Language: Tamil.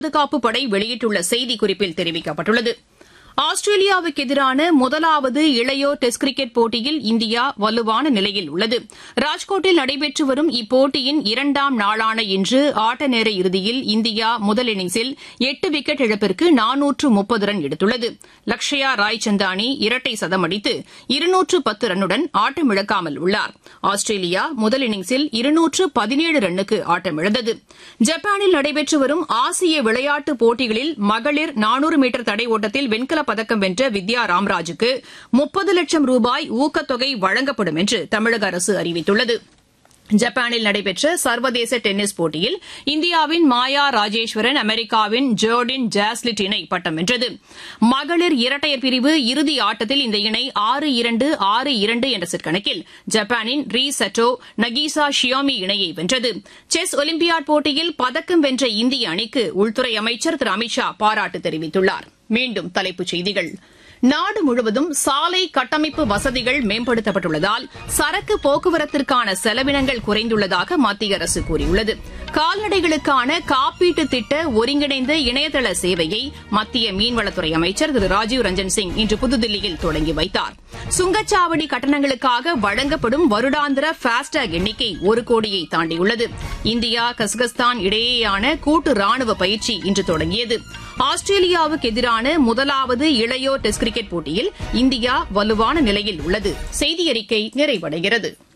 பாதுகாப்பு படை வெளியிட்டுள்ள செய்திக்குறிப்பில் தெரிவிக்கப்பட்டுள்ளது ஆஸ்திரேலியாவுக்கு எதிரான முதலாவது இளையோர் டெஸ்ட் கிரிக்கெட் போட்டியில் இந்தியா வலுவான நிலையில் உள்ளது ராஜ்கோட்டில் நடைபெற்று வரும் இப்போட்டியின் இரண்டாம் நாளான இன்று ஆட்ட நேர இறுதியில் இந்தியா முதல் இன்னிங்ஸில் எட்டு விக்கெட் இழப்பிற்கு நானூற்று முப்பது ரன் எடுத்துள்ளது லக்ஷயா ராய்சந்தானி இரட்டை சதம் அடித்து இருநூற்று பத்து ரன்னுடன் ஆட்டமிழக்காமல் உள்ளார் ஆஸ்திரேலியா முதல் இன்னிங்ஸில் இருநூற்று பதினேழு ரன்னுக்கு ஆட்டமிழந்தது ஜப்பானில் நடைபெற்று வரும் ஆசிய விளையாட்டுப் போட்டிகளில் மகளிர் நானூறு மீட்டர் தடை ஓட்டத்தில் வெண்கல பதக்கம் வென்ற வித்யா ராம்ராஜுக்கு முப்பது லட்சம் ரூபாய் ஊக்கத்தொகை வழங்கப்படும் என்று தமிழக அரசு அறிவித்துள்ளது ஜப்பானில் நடைபெற்ற சர்வதேச டென்னிஸ் போட்டியில் இந்தியாவின் மாயா ராஜேஸ்வரன் அமெரிக்காவின் ஜோர்டின் ஜாஸ்லிட் இணை பட்டம் வென்றது மகளிர் இரட்டையர் பிரிவு இறுதி ஆட்டத்தில் இந்த இணை ஆறு இரண்டு ஆறு இரண்டு என்ற செட் கணக்கில் ஜப்பானின் ரீ சட்டோ நகீசா ஷியோமி இணையை வென்றது செஸ் ஒலிம்பியாட் போட்டியில் பதக்கம் வென்ற இந்திய அணிக்கு உள்துறை அமைச்சர் திரு அமித்ஷா பாராட்டு தெரிவித்துள்ளார் மீண்டும் தலைப்புச் செய்திகள் நாடு முழுவதும் சாலை கட்டமைப்பு வசதிகள் மேம்படுத்தப்பட்டுள்ளதால் சரக்கு போக்குவரத்திற்கான செலவினங்கள் குறைந்துள்ளதாக மத்திய அரசு கூறியுள்ளது கால்நடைகளுக்கான காப்பீட்டு திட்ட ஒருங்கிணைந்த இணையதள சேவையை மத்திய மீன்வளத்துறை அமைச்சர் திரு ராஜீவ் ரஞ்சன் சிங் இன்று புதுதில்லியில் தொடங்கி வைத்தார் சுங்கச்சாவடி கட்டணங்களுக்காக வழங்கப்படும் வருடாந்திர ஃபாஸ்டேக் எண்ணிக்கை ஒரு கோடியை தாண்டியுள்ளது இந்தியா கசகஸ்தான் இடையேயான கூட்டு ராணுவ பயிற்சி இன்று தொடங்கியது ஆஸ்திரேலியாவுக்கு எதிரான முதலாவது இளையோர் டெஸ்ட் கிரிக்கெட் போட்டியில் இந்தியா வலுவான நிலையில் உள்ளது செய்தியறிக்கை நிறைவடைகிறது